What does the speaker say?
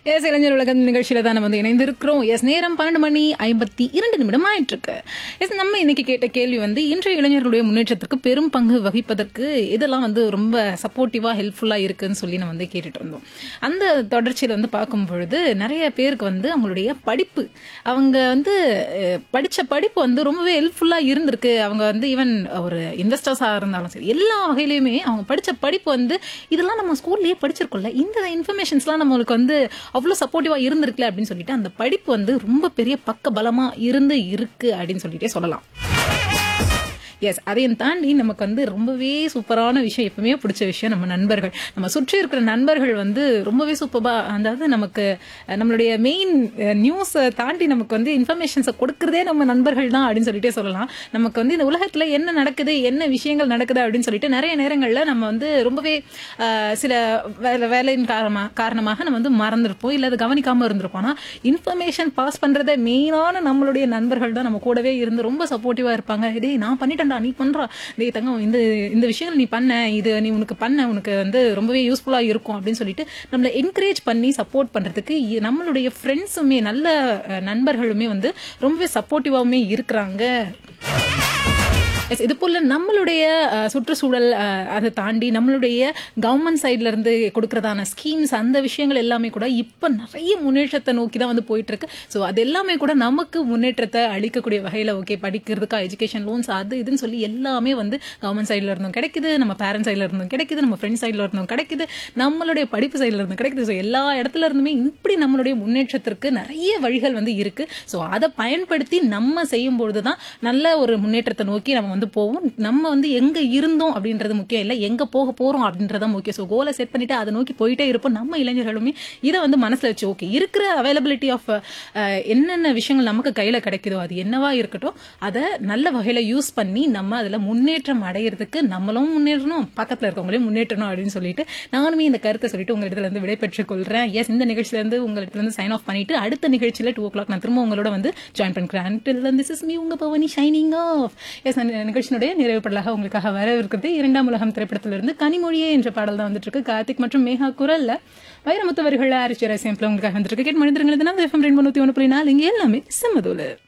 S இளைஞர் உலகம் நிகழ்ச்சியில தான் நம்ம வந்து இணைந்திருக்கிறோம் எஸ் நேரம் பன்னெண்டு மணி ஐம்பத்தி இரண்டு நிமிடம் ஆயிட்டு இருக்கு எஸ் நம்ம இன்னைக்கு கேட்ட கேள்வி வந்து இன்றைய இளைஞர்களுடைய முன்னேற்றத்திற்கு பெரும் பங்கு வகிப்பதற்கு இதெல்லாம் வந்து ரொம்ப சப்போர்ட்டிவா ஹெல்ப்ஃபுல்லா இருக்குன்னு சொல்லி நம்ம வந்து கேட்டுட்டு இருந்தோம் அந்த தொடர்ச்சியில வந்து பார்க்கும் பொழுது நிறைய பேருக்கு வந்து அவங்களுடைய படிப்பு அவங்க வந்து அஹ், படிச்ச படிப்பு வந்து ரொம்பவே ஹெல்ப்ஃபுல்லா இருந்திருக்கு அவங்க வந்து ஈவன் ஒரு இன்வெஸ்டர்ஸா இருந்தாலும் சரி எல்லா வகையிலுமே அவங்க படிச்ச படிப்பு வந்து இதெல்லாம் நம்ம ஸ்கூல்லயே படிச்சிருக்கோம்ல இந்த இன்ஃபர்மேஷன்ஸ்லாம் நம்மளுக்கு வந்து அவ்வளோ சப்போர்ட்டிவா இருந்திருக்குல அப்படின்னு சொல்லிட்டு அந்த படிப்பு வந்து ரொம்ப பெரிய பக்க பலமா இருந்து இருக்கு அப்படின்னு சொல்லிட்டே சொல்லலாம் எஸ் அதையும் தாண்டி நமக்கு வந்து ரொம்பவே சூப்பரான விஷயம் எப்பவுமே பிடிச்ச விஷயம் நம்ம நண்பர்கள் நம்ம சுற்றி இருக்கிற நண்பர்கள் வந்து ரொம்பவே சூப்பரா அதாவது நமக்கு அஹ், நம்மளுடைய மெயின் நியூஸை தாண்டி நமக்கு வந்து இன்ஃபர்மேஷன்ஸை கொடுக்கறதே நம்ம நண்பர்கள் தான் அப்படின்னு சொல்லிட்டே சொல்லலாம் நமக்கு வந்து இந்த உலகத்துல என்ன நடக்குது என்ன விஷயங்கள் நடக்குது அப்படின்னு சொல்லிட்டு நிறைய நேரங்கள்ல நம்ம வந்து ரொம்பவே அஹ், சில வேலை வேலையின் காரணமா காரணமாக நம்ம வந்து மறந்துருப்போம் இல்ல அது கவனிக்காம இருந்திருப்போம் ஆனா இன்ஃபர்மேஷன் பாஸ் பண்றத மெயினான நம்மளுடைய நண்பர்கள் தான் நம்ம கூடவே இருந்து ரொம்ப சப்போர்ட்டிவா இருப்பாங்க டேய் நான் பண்ணிட்டேன்டா நீ பண்றா டேய் தங்கம் இந்த இந்த விஷயங்கள் நீ பண்ண இது நீ உனக்கு பண்ண உனக்கு வந்து ரொம்பவே யூஸ்ஃபுல்லா இருக்கும் அப்படின்னு சொல்லிட்டு நம்மளை என்கரேஜ் பண்ணி சப்போர்ட் பண்றதுக்கு இ- நம்மளுடைய ஃப்ரெண்ட்ஸுமே நல்ல அஹ், நண்பர்களுமே வந்து ரொம்பவே சப்போர்ட்டிவாவுமே இருக்கிறாங்க எஸ் இது போல நம்மளுடைய அஹ், சுற்றுச்சூழல் அஹ், அதை தாண்டி நம்மளுடைய கவர்மெண்ட் சைட்ல இருந்து கொடுக்கறதான ஸ்கீம்ஸ் அந்த விஷயங்கள் எல்லாமே கூட இப்ப நிறைய முன்னேற்றத்தை நோக்கி தான் வந்து போயிட்டு இருக்கு ஸோ அது எல்லாமே கூட நமக்கு முன்னேற்றத்தை அளிக்கக்கூடிய வகையில ஓகே படிக்கிறதுக்கா எஜுகேஷன் லோன்ஸ் அது இதுன்னு சொல்லி எல்லாமே வந்து கவர்மெண்ட் சைட்ல இருந்தும் கிடைக்குது நம்ம பேரண்ட் சைட்ல இருந்தும் கிடைக்குது நம்ம ஃப்ரெண்ட் சைட்ல இருந்தும் கிடைக்குது நம்மளுடைய படிப்பு சைட்ல இருந்தும் கிடைக்குது ஸோ எல்லா இடத்துல இருந்துமே இப்படி நம்மளுடைய முன்னேற்றத்திற்கு நிறைய வழிகள் வந்து இருக்கு ஸோ அதை பயன்படுத்தி நம்ம செய்யும் பொழுது தான் நல்ல ஒரு முன்னேற்றத்தை நோக்கி நம்ம வந்து போவோம் நம்ம வந்து எங்க இருந்தோம் அப்படின்றது முக்கியம் இல்லை எங்க போக போறோம் அப்படின்றத முக்கியம் ஸோ கோலை செட் பண்ணிட்டு அதை நோக்கி போயிட்டே இருப்போம் நம்ம இளைஞர்களுமே இதை வந்து மனசுல வச்சு ஓகே இருக்கிற அவைலபிலிட்டி ஆஃப் என்னென்ன விஷயங்கள் நமக்கு கையில கிடைக்குதோ அது என்னவா இருக்கட்டும் அதை நல்ல வகையில யூஸ் பண்ணி நம்ம அதுல முன்னேற்றம் அடையிறதுக்கு நம்மளும் முன்னேறணும் பக்கத்துல இருக்கவங்களையும் முன்னேற்றணும் அப்படின்னு சொல்லிட்டு நானுமே இந்த கருத்தை சொல்லிட்டு உங்க இடத்துல இருந்து விடைபெற்றுக் கொள்றேன் எஸ் இந்த நிகழ்ச்சியில இருந்து உங்க இடத்துல இருந்து சைன் ஆஃப் பண்ணிட்டு அடுத்த நிகழ்ச்சியில டூ ஓ கிளாக் நான் திரும்ப உங்களோட வந்து ஜாயின் பண்ணிக்கிறேன் திஸ் இஸ் மீ உங்க பவனி ஷைனிங் ஆஃப் எஸ் நிகழ்ச்சியினுடைய நிறைவு பாடலாக உங்களுக்காக வர இருக்கிறது இரண்டாம் உலகம் திரைப்படத்திலிருந்து கனிமொழியே என்ற பாடல் தான் வந்துட்டு இருக்கு கார்த்திக் மற்றும் மேகா குரல்ல வைரமுத்து வரிகள் அரிசி ரசியம்ல உங்களுக்காக வந்துட்டு இருக்கு கேட்டு மனிதர்கள் எஃப்எம் ரெண்டு நூத்தி ஒன்று புள்ளி நாலு இங்க எல்லாமே செம்மதோல